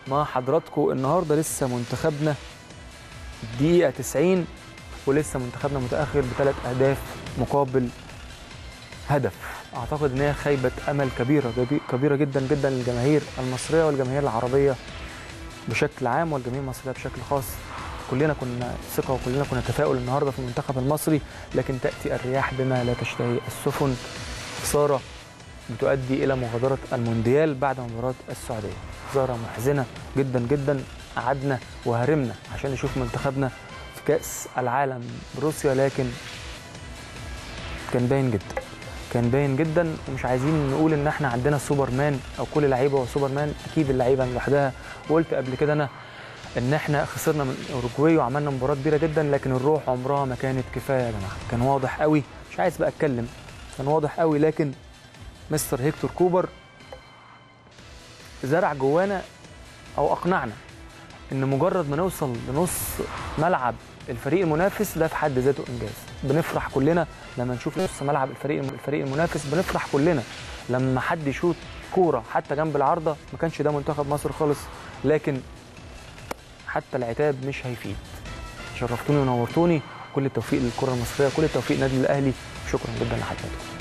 مع حضراتكم النهارده لسه منتخبنا الدقيقه 90 ولسه منتخبنا متاخر بثلاث اهداف مقابل هدف اعتقد ان هي خيبه امل كبيره كبيره جدا جدا للجماهير المصريه والجماهير العربيه بشكل عام والجماهير المصريه بشكل خاص كلنا كنا ثقه وكلنا كنا تفاؤل النهارده في المنتخب المصري لكن تاتي الرياح بما لا تشتهي السفن خساره بتؤدي الى مغادره المونديال بعد مباراه السعوديه خساره محزنه جدا جدا قعدنا وهرمنا عشان نشوف منتخبنا في كاس العالم بروسيا لكن كان باين جدا كان باين جدا ومش عايزين نقول ان احنا عندنا سوبرمان او كل لعيبه هو سوبرمان اكيد اللعيبه لوحدها وقلت قبل كده انا ان احنا خسرنا من اوروجواي وعملنا مباراه كبيره جدا لكن الروح عمرها ما كانت كفايه يا جماعه كان واضح قوي مش عايز بقى اتكلم كان واضح قوي لكن مستر هيكتور كوبر زرع جوانا او اقنعنا ان مجرد ما نوصل لنص ملعب الفريق المنافس ده في حد ذاته انجاز بنفرح كلنا لما نشوف نص ملعب الفريق الفريق المنافس بنفرح كلنا لما حد يشوط كوره حتى جنب العارضه ما كانش ده منتخب مصر خالص لكن حتى العتاب مش هيفيد شرفتوني ونورتوني كل التوفيق للكره المصريه كل التوفيق للنادي الاهلي شكرا جدا لحضراتكم